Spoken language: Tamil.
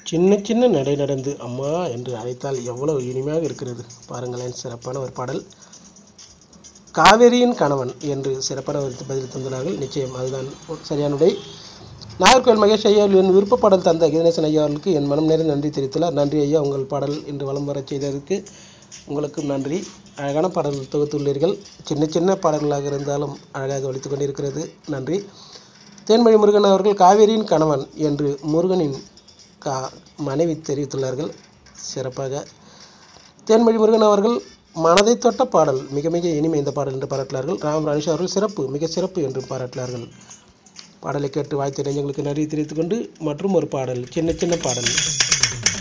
சின்ன சின்ன நடை நடந்து அம்மா என்று அழைத்தால் எவ்வளவு இனிமையாக இருக்கிறது பாருங்களேன் சிறப்பான ஒரு பாடல் காவேரியின் கணவன் என்று சிறப்பான ஒரு பதில் தந்துள்ளார்கள் நிச்சயம் அதுதான் சரியான விடை நாகர்கோவில் மகேஷ் ஐயா என் விருப்ப பாடல் தந்த கணேசன் ஐயா அவர்களுக்கு என் மனம் நிறைந்த நன்றி தெரிவித்துள்ளார் நன்றி ஐயா உங்கள் பாடல் இன்று வலம் வரச் செய்ததற்கு உங்களுக்கும் நன்றி அழகான பாடல்கள் தொகுத்துள்ளீர்கள் சின்ன சின்ன பாடல்களாக இருந்தாலும் அழகாக ஒழித்து கொண்டிருக்கிறது நன்றி தேன்மொழி முருகன் அவர்கள் காவேரியின் கணவன் என்று முருகனின் கா மனைவி தெரிவித்துள்ளார்கள் சிறப்பாக தேன்மொழி முருகன் அவர்கள் மனதை தொட்ட பாடல் மிக மிக இனிமை இந்த பாடல் என்று பாராட்டினார்கள் ராம் ராணிஷ் அவர்கள் சிறப்பு மிக சிறப்பு என்று பாராட்டினார்கள் பாடலை கேட்டு வாழ்த்து இளைஞர்களுக்கு நன்றி தெரிவித்துக் கொண்டு மற்றும் ஒரு பாடல் சின்ன சின்ன பாடல்